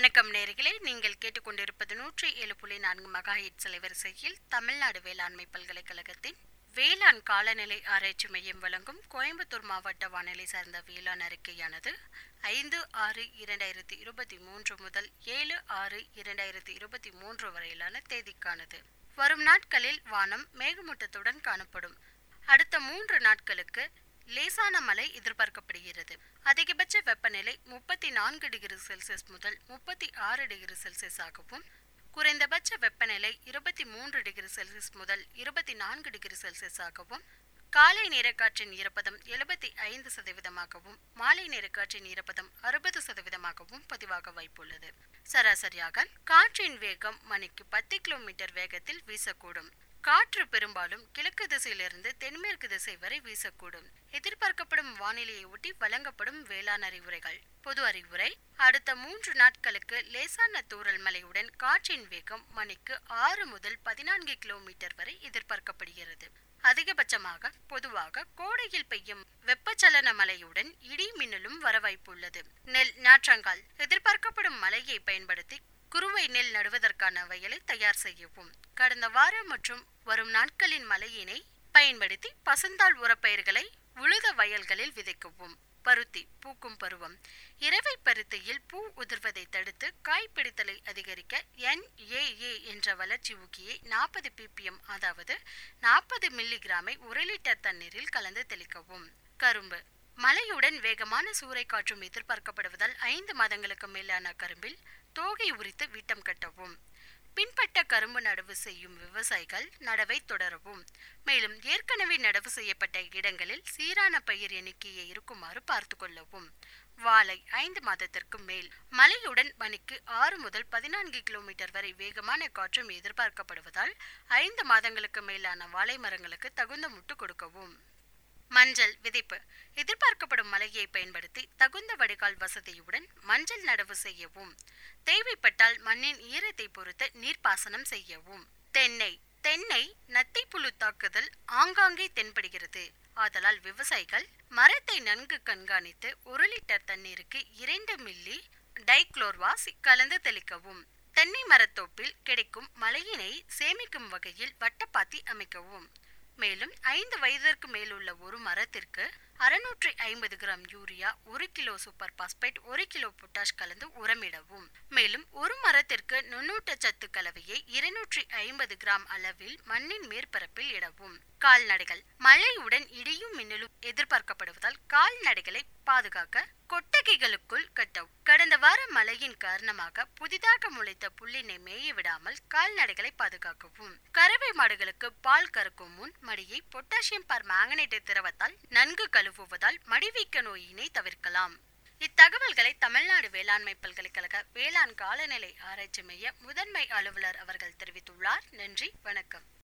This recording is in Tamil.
வணக்கம் நேர்களே நீங்கள் கேட்டுக்கொண்டிருப்பது நூற்றி ஏழு புள்ளி நான்கு மகா ஹிட் அலைவரிசையில் தமிழ்நாடு வேளாண்மை பல்கலைக்கழகத்தின் வேளாண் காலநிலை ஆராய்ச்சி மையம் வழங்கும் கோயம்புத்தூர் மாவட்ட வானிலை சார்ந்த வேளாண் அறிக்கையானது ஐந்து ஆறு இரண்டாயிரத்தி இருபத்தி மூன்று முதல் ஏழு ஆறு இரண்டாயிரத்தி இருபத்தி மூன்று வரையிலான தேதிக்கானது வரும் நாட்களில் வானம் மேகமூட்டத்துடன் காணப்படும் அடுத்த மூன்று நாட்களுக்கு லேசான மழை எதிர்பார்க்கப்படுகிறது அதிகபட்ச வெப்பநிலை முப்பத்தி நான்கு டிகிரி செல்சியஸ் முதல் முப்பத்தி ஆறு டிகிரி செல்சியஸ் ஆகவும் குறைந்தபட்ச வெப்பநிலை இருபத்தி மூன்று டிகிரி செல்சியஸ் முதல் இருபத்தி நான்கு டிகிரி செல்சியஸ் ஆகவும் காலை நேரக்காற்றின் ஈரப்பதம் எழுபத்தி ஐந்து சதவீதமாகவும் மாலை நேரக்காற்றின் ஈரப்பதம் அறுபது சதவீதமாகவும் பதிவாக வாய்ப்புள்ளது சராசரியாக காற்றின் வேகம் மணிக்கு பத்து கிலோமீட்டர் வேகத்தில் வீசக்கூடும் காற்று பெரும்பாலும் கிழக்கு திசையிலிருந்து தென்மேற்கு திசை வரை வீசக்கூடும் எதிர்பார்க்கப்படும் வானிலையை ஒட்டி வழங்கப்படும் வேளாண் அறிவுரைகள் பொது அறிவுரை அடுத்த மூன்று நாட்களுக்கு லேசான தூறல் மழையுடன் காற்றின் வேகம் மணிக்கு ஆறு முதல் பதினான்கு கிலோமீட்டர் வரை எதிர்பார்க்கப்படுகிறது அதிகபட்சமாக பொதுவாக கோடையில் பெய்யும் வெப்பச்சலன மழையுடன் இடி மின்னலும் வர வாய்ப்புள்ளது நெல் நாற்றங்கால் எதிர்பார்க்கப்படும் மழையை பயன்படுத்தி குறுவை நெல் நடுவதற்கான வயலை தயார் செய்யவும் கடந்த வாரம் மற்றும் வரும் நாட்களின் மழையினை பயன்படுத்தி பசுந்தாள் உரப்பயிர்களை உழுத வயல்களில் விதைக்கவும் பருத்தி பூக்கும் பருவம் இரவை பருத்தியில் பூ உதிர்வதை தடுத்து காய்பிடித்தலை அதிகரிக்க என்ஏஏ என்ற வளர்ச்சி ஊக்கியை நாற்பது பிபிஎம் அதாவது நாற்பது மில்லிகிராமை ஒரு லிட்டர் தண்ணீரில் கலந்து தெளிக்கவும் கரும்பு மழையுடன் வேகமான சூறைக்காற்றும் எதிர்பார்க்கப்படுவதால் ஐந்து மாதங்களுக்கு மேலான கரும்பில் தோகை உரித்து வீட்டம் கட்டவும் பின்பட்ட கரும்பு நடவு செய்யும் விவசாயிகள் நடவை தொடரவும் மேலும் ஏற்கனவே நடவு செய்யப்பட்ட இடங்களில் சீரான பயிர் எண்ணிக்கையை இருக்குமாறு பார்த்து கொள்ளவும் வாழை ஐந்து மாதத்திற்கு மேல் மழையுடன் மணிக்கு ஆறு முதல் பதினான்கு கிலோமீட்டர் வரை வேகமான காற்றும் எதிர்பார்க்கப்படுவதால் ஐந்து மாதங்களுக்கு மேலான வாழை மரங்களுக்கு தகுந்த முட்டு கொடுக்கவும் மஞ்சள் விதைப்பு எதிர்பார்க்கப்படும் மழையை பயன்படுத்தி தகுந்த வடிகால் வசதியுடன் மஞ்சள் நடவு செய்யவும் தேவைப்பட்டால் மண்ணின் ஈரத்தை பொறுத்து நீர்ப்பாசனம் செய்யவும் தென்னை தென்னை நத்தை புழு தாக்குதல் ஆங்காங்கே தென்படுகிறது ஆதலால் விவசாயிகள் மரத்தை நன்கு கண்காணித்து ஒரு லிட்டர் தண்ணீருக்கு இரண்டு மில்லி டைக்ளோர்வாஸ் கலந்து தெளிக்கவும் தென்னை மரத்தோப்பில் கிடைக்கும் மழையினை சேமிக்கும் வகையில் வட்டப்பாத்தி அமைக்கவும் மேலும் ஐந்து வயதிற்கு மேலுள்ள ஒரு மரத்திற்கு அறுநூற்றி ஐம்பது கிராம் யூரியா ஒரு கிலோ சூப்பர் பாஸ்பேட் ஒரு கிலோ பொட்டாஷ் கலந்து உரமிடவும் மேலும் ஒரு மரத்திற்கு நுண்ணூட்டச்சத்து கலவையை இருநூற்றி ஐம்பது கிராம் அளவில் மண்ணின் மேற்பரப்பில் இடவும் கால்நடைகள் மழையுடன் இடியும் மின்னலும் எதிர்பார்க்கப்படுவதால் கால்நடைகளை பாதுகாக்க கொட்டகைகளுக்குள் கட்டவும் கடந்த வார மழையின் காரணமாக புதிதாக முளைத்த புல்லினை மேய விடாமல் கால்நடைகளை பாதுகாக்கவும் கறவை மாடுகளுக்கு பால் கறக்கும் முன் மடியை பொட்டாசியம் பர் மேங்கனேட்டை திரவத்தால் நன்கு கழுவுவதால் மடிவீக்க நோயினை தவிர்க்கலாம் இத்தகவல்களை தமிழ்நாடு வேளாண்மை பல்கலைக்கழக வேளாண் காலநிலை ஆராய்ச்சி மைய முதன்மை அலுவலர் அவர்கள் தெரிவித்துள்ளார் நன்றி வணக்கம்